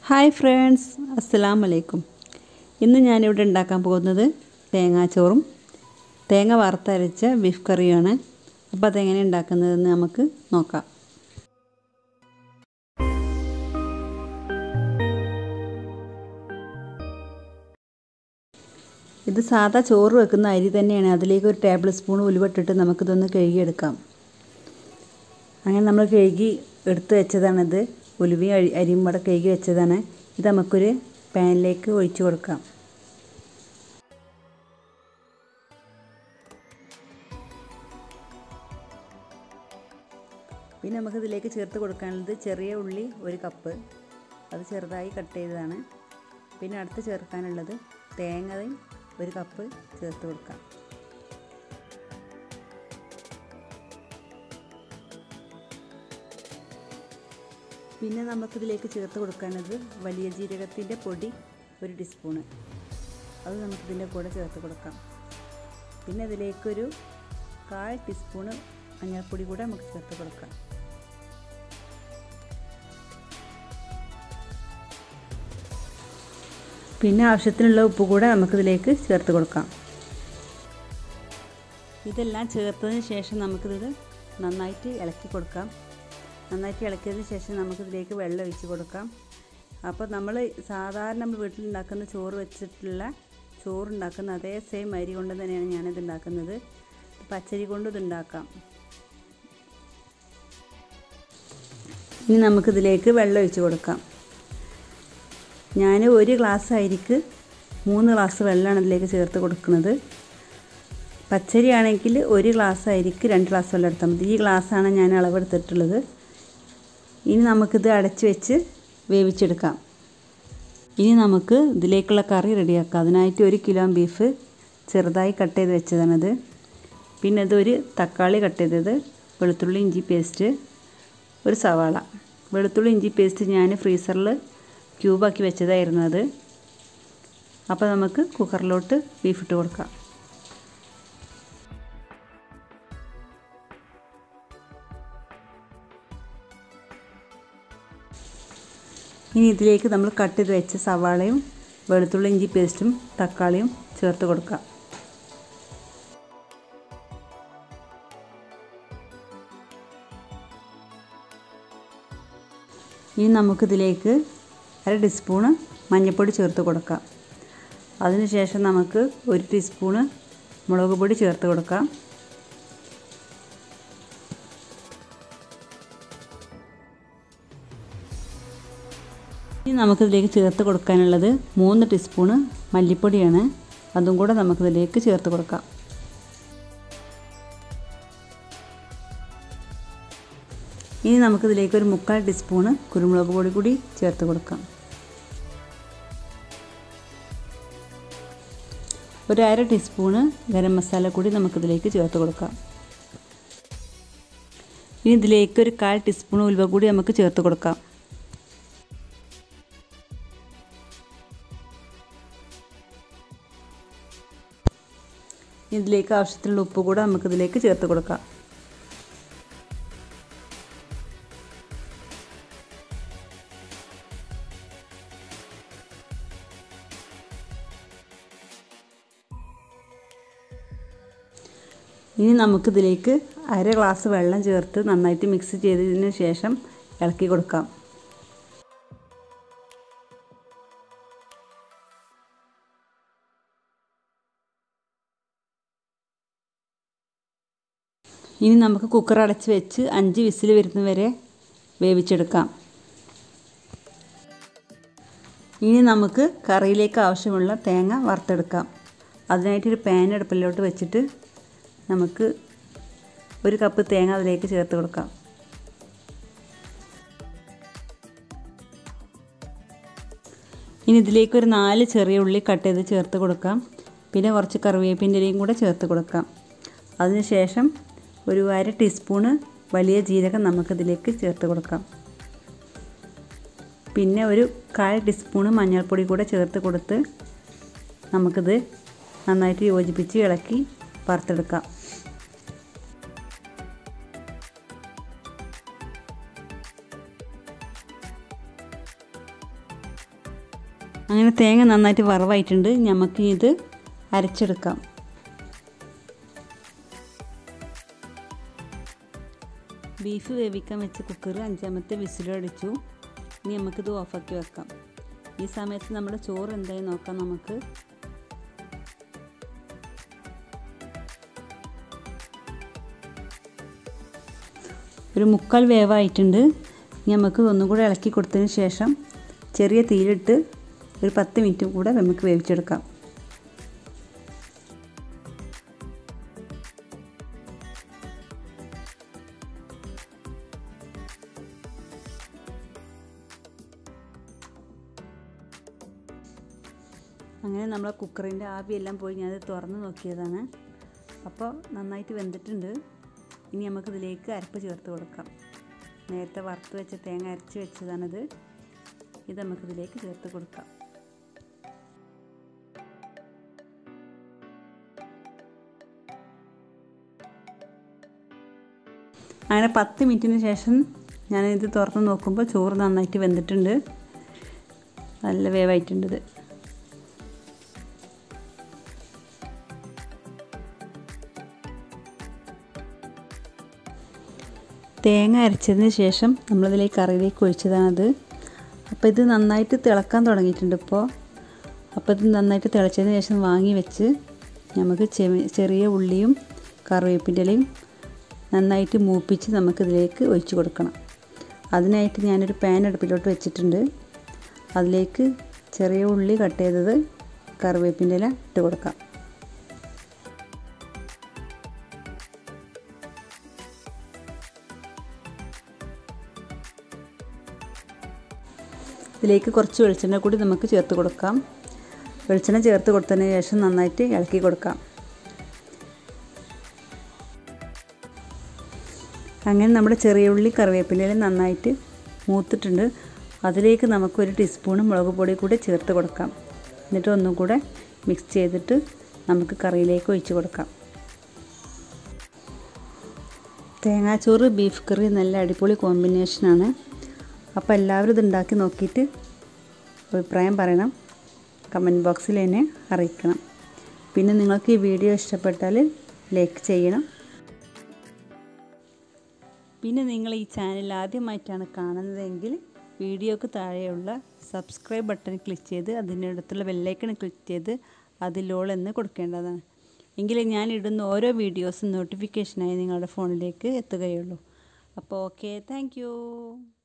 hi friends അസ്സലാം വലൈക്കും ഇന്ന് ഞാനിവിടെ ഉണ്ടാക്കാൻ പോകുന്നത് തേങ്ങാച്ചോറും തേങ്ങ വറുത്തരച്ച ബീഫ് കറിയുമാണ് അപ്പോൾ അതെങ്ങനെ ഉണ്ടാക്കുന്നതെന്ന് നമുക്ക് നോക്കാം ഇത് സാധാ ചോറ് വെക്കുന്ന അരി തന്നെയാണ് അതിലേക്ക് ഒരു ടേബിൾ സ്പൂൺ ഉലുവട്ടിട്ട് നമുക്കിതൊന്ന് കഴുകിയെടുക്കാം അങ്ങനെ നമ്മൾ കഴുകി എടുത്ത് വെച്ചതാണിത് ഉലുവയും അരി അരിയും കൂടെ കഴുകി വെച്ചതാണ് ഇത് നമുക്കൊരു പാനിലേക്ക് ഒഴിച്ചു കൊടുക്കാം പിന്നെ നമുക്ക് ഇതിലേക്ക് ചേർത്ത് കൊടുക്കാനുള്ളത് ചെറിയ ഉള്ളി ഒരു കപ്പ് അത് ചെറുതായി കട്ട് ചെയ്തതാണ് പിന്നെ അടുത്ത് ചേർക്കാനുള്ളത് തേങ്ങയും ഒരു കപ്പ് ചേർത്ത് കൊടുക്കാം പിന്നെ നമുക്കിതിലേക്ക് ചേർത്ത് കൊടുക്കാനുള്ളത് വലിയ ജീരകത്തിൻ്റെ പൊടി ഒരു ടീസ്പൂണ് അത് നമുക്കിതിൻ്റെ കൂടെ ചേർത്ത് കൊടുക്കാം പിന്നെ ഇതിലേക്കൊരു കാൽ ടീസ്പൂണ് മഞ്ഞൾപ്പൊടി കൂടെ നമുക്ക് ചേർത്ത് കൊടുക്കാം പിന്നെ ആവശ്യത്തിനുള്ള ഉപ്പ് കൂടെ നമുക്കിതിലേക്ക് ചേർത്ത് കൊടുക്കാം ഇതെല്ലാം ചേർത്തതിന് ശേഷം നമുക്കിത് നന്നായിട്ട് ഇളക്കി കൊടുക്കാം നന്നായിട്ട് ഇളക്കിയതിന് ശേഷം നമുക്കിതിലേക്ക് വെള്ളം ഒഴിച്ച് കൊടുക്കാം അപ്പോൾ നമ്മൾ സാധാരണ നമ്മൾ വീട്ടിലുണ്ടാക്കുന്ന ചോറ് വെച്ചിട്ടുള്ള ചോറുണ്ടാക്കുന്ന അതേ സെയിം അരി കൊണ്ട് തന്നെയാണ് ഞാനിത് ഉണ്ടാക്കുന്നത് പച്ചരി കൊണ്ട് ഇത് ഉണ്ടാക്കാം ഇനി നമുക്കിതിലേക്ക് വെള്ളം ഒഴിച്ച് കൊടുക്കാം ഞാൻ ഒരു ഗ്ലാസ് അരിക്ക് മൂന്ന് ഗ്ലാസ് വെള്ളമാണ് ഇതിലേക്ക് ചേർത്ത് കൊടുക്കുന്നത് പച്ചരി ആണെങ്കിൽ ഒരു ഗ്ലാസ് അരിക്ക് രണ്ട് ഗ്ലാസ് വെള്ളം എടുത്താൽ മതി ഈ ഗ്ലാസ്സാണ് ഞാൻ അളവെടുത്തിട്ടുള്ളത് ഇനി നമുക്കിത് അടച്ച് വെച്ച് വേവിച്ചെടുക്കാം ഇനി നമുക്ക് ഇതിലേക്കുള്ള കറി റെഡിയാക്കാം അതിനായിട്ട് ഒരു കിലോ ബീഫ് ചെറുതായി കട്ട് ചെയ്ത് വെച്ചതാണത് പിന്നെ ഇതൊരു തക്കാളി കട്ട് ചെയ്തത് വെളുത്തുള്ളി ഇഞ്ചി പേസ്റ്റ് ഒരു സവാള വെളുത്തുള്ളി ഇഞ്ചി പേസ്റ്റ് ഞാൻ ഫ്രീസറിൽ ക്യൂബാക്കി വെച്ചതായിരുന്നു അത് അപ്പോൾ നമുക്ക് കുക്കറിലോട്ട് ബീഫ് ഇട്ട് കൊടുക്കാം ഇനി ഇതിലേക്ക് നമ്മൾ കട്ട് ചെയ്ത് വെച്ച സവാളയും വെളുത്തുള്ളി ഇഞ്ചി പേസ്റ്റും തക്കാളിയും ചേർത്ത് കൊടുക്കാം ഇനി നമുക്കിതിലേക്ക് അര ടീസ്പൂണ് മഞ്ഞൾപ്പൊടി ചേർത്ത് കൊടുക്കാം അതിനുശേഷം നമുക്ക് ഒരു ടീസ്പൂണ് മുളക് പൊടി ചേർത്ത് കൊടുക്കാം ഇനി നമുക്കിതിലേക്ക് ചേർത്ത് കൊടുക്കാനുള്ളത് മൂന്ന് ടീസ്പൂണ് മല്ലിപ്പൊടിയാണ് അതും കൂടെ നമുക്കിതിലേക്ക് ചേർത്ത് കൊടുക്കാം ഇനി നമുക്കിതിലേക്ക് ഒരു മുക്കാൽ ടീസ്പൂണ് കുരുമുളക് പൊടി കൂടി ചേർത്ത് കൊടുക്കാം ഒരു അര ടീസ്പൂണ് ഗരം മസാല കൂടി നമുക്കിതിലേക്ക് ചേർത്ത് കൊടുക്കാം ഇനി ഇതിലേക്ക് ഒരു കാൽ ടീസ്പൂൺ ഉലുവ കൂടി നമുക്ക് ചേർത്ത് കൊടുക്കാം ഇതിലേക്ക് ആവശ്യത്തിനുള്ള ഉപ്പ് കൂടെ നമുക്കിതിലേക്ക് ചേർത്ത് കൊടുക്കാം ഇനി നമുക്കിതിലേക്ക് അര ഗ്ലാസ് വെള്ളം ചേർത്ത് നന്നായിട്ട് മിക്സ് ചെയ്തതിന് ശേഷം ഇളക്കി കൊടുക്കാം ഇനി നമുക്ക് കുക്കർ അടച്ച് വെച്ച് അഞ്ച് വിസിൽ വരുന്നവരെ വേവിച്ചെടുക്കാം ഇനി നമുക്ക് കറിയിലേക്ക് ആവശ്യമുള്ള തേങ്ങ വറുത്തെടുക്കാം അതിനായിട്ടൊരു പാൻ അടുപ്പിലോട്ട് വെച്ചിട്ട് നമുക്ക് ഒരു കപ്പ് തേങ്ങ അതിലേക്ക് ചേർത്ത് കൊടുക്കാം ഇനി ഇതിലേക്ക് ഒരു നാല് ചെറിയ ഉള്ളി കട്ട് ചെയ്ത് ചേർത്ത് കൊടുക്കാം പിന്നെ കുറച്ച് കറിവേപ്പിൻ്റെ ഇലയും കൂടെ ചേർത്ത് കൊടുക്കാം അതിനുശേഷം ഒരു അര ടീസ്പൂണ് വലിയ ജീരകം നമുക്കിതിലേക്ക് ചേർത്ത് കൊടുക്കാം പിന്നെ ഒരു കാൽ ടീസ്പൂണ് മഞ്ഞൾപ്പൊടി കൂടെ ചേർത്ത് കൊടുത്ത് നമുക്കിത് നന്നായിട്ട് യോജിപ്പിച്ച് ഇളക്കി വറുത്തെടുക്കാം അങ്ങനെ തേങ്ങ നന്നായിട്ട് വറവായിട്ടുണ്ട് നമുക്ക് ഇത് അരച്ചെടുക്കാം ബീഫ് വേവിക്കാൻ വെച്ച കുക്കർ അഞ്ചാമത്തെ വിസിലടിച്ചു ഇനി നമുക്കിത് ഓഫാക്കി വെക്കാം ഈ സമയത്ത് നമ്മുടെ ചോറ് എന്തായി നോക്കാം നമുക്ക് ഒരു മുക്കാൽ വേവായിട്ടുണ്ട് ഇനി നമുക്ക് ഒന്നും കൂടെ ഇളക്കി കൊടുത്തതിന് ശേഷം ചെറിയ തീയിലിട്ട് ഒരു പത്ത് മിനിറ്റും കൂടെ നമുക്ക് വേവിച്ചെടുക്കാം അങ്ങനെ നമ്മളെ കുക്കറിൻ്റെ ആവിയെല്ലാം പോയി ഞാനത് തുറന്ന് നോക്കിയതാണ് അപ്പോൾ നന്നായിട്ട് വെന്തിട്ടുണ്ട് ഇനി നമുക്കിതിലേക്ക് അരപ്പ് ചേർത്ത് കൊടുക്കാം നേരത്തെ വറുത്ത് വെച്ച തേങ്ങ അരച്ച് വെച്ചതാണിത് ഇത് നമുക്കിതിലേക്ക് ചേർത്ത് കൊടുക്കാം അങ്ങനെ പത്ത് മിനിറ്റിന് ശേഷം ഞാനിത് തുറന്ന് നോക്കുമ്പോൾ ചോറ് നന്നായിട്ട് വെന്തിട്ടുണ്ട് നല്ല വേവായിട്ടുണ്ട് ഇത് തേങ്ങ അരച്ചതിന് ശേഷം നമ്മളിതിലേക്ക് കറിയിലേക്ക് ഒഴിച്ചതാണത് അപ്പോൾ ഇത് നന്നായിട്ട് തിളക്കാൻ തുടങ്ങിയിട്ടുണ്ട് ഇപ്പോൾ അപ്പോൾ ഇത് നന്നായിട്ട് തിളച്ചതിന് ശേഷം വാങ്ങി വെച്ച് നമുക്ക് ചെറിയ ഉള്ളിയും കറിവേപ്പിൻ്റെ ഇലയും നന്നായിട്ട് മൂപ്പിച്ച് നമുക്കിതിലേക്ക് ഒഴിച്ച് കൊടുക്കണം അതിനായിട്ട് ഞാനൊരു പാൻ അടുപ്പിലോട്ട് വെച്ചിട്ടുണ്ട് അതിലേക്ക് ചെറിയ ഉള്ളി കട്ട് ചെയ്തത് കറിവേപ്പിൻ്റെ ഇല ഇട്ട് കൊടുക്കാം ഇതിലേക്ക് കുറച്ച് വെളിച്ചെണ്ണ കൂടി നമുക്ക് ചേർത്ത് കൊടുക്കാം വെളിച്ചെണ്ണ ചേർത്ത് കൊടുത്തതിന് ശേഷം നന്നായിട്ട് ഇളക്കി കൊടുക്കാം അങ്ങനെ നമ്മുടെ ചെറിയ ഉള്ളി കറിവേപ്പിലയിൽ നന്നായിട്ട് മൂത്തിട്ടുണ്ട് അതിലേക്ക് നമുക്കൊരു ടീസ്പൂൺ മുളക് പൊടി കൂടി ചേർത്ത് കൊടുക്കാം എന്നിട്ട് ഒന്നും കൂടെ മിക്സ് ചെയ്തിട്ട് നമുക്ക് കറിയിലേക്ക് ഒഴിച്ച് കൊടുക്കാം തേങ്ങാച്ചോറ് ബീഫ് കറി നല്ല അടിപൊളി കോമ്പിനേഷനാണ് അപ്പോൾ എല്ലാവരും ഇത് ഉണ്ടാക്കി നോക്കിയിട്ട് അഭിപ്രായം പറയണം കമൻറ്റ് ബോക്സിൽ എന്നെ അറിയിക്കണം പിന്നെ നിങ്ങൾക്ക് ഈ വീഡിയോ ഇഷ്ടപ്പെട്ടാൽ ലൈക്ക് ചെയ്യണം പിന്നെ നിങ്ങൾ ഈ ചാനൽ ആദ്യമായിട്ടാണ് കാണുന്നതെങ്കിൽ വീഡിയോക്ക് താഴെയുള്ള സബ്സ്ക്രൈബ് ബട്ടൺ ക്ലിക്ക് ചെയ്ത് അതിൻ്റെ അടുത്തുള്ള ബെല്ലൈക്കൺ ക്ലിക്ക് ചെയ്ത് അതിലോൾ എന്ന് കൊടുക്കേണ്ടതാണ് എങ്കിലേ ഞാൻ ഇടുന്ന ഓരോ വീഡിയോസും നോട്ടിഫിക്കേഷനായി നിങ്ങളുടെ ഫോണിലേക്ക് എത്തുകയുള്ളൂ അപ്പോൾ ഓക്കെ താങ്ക്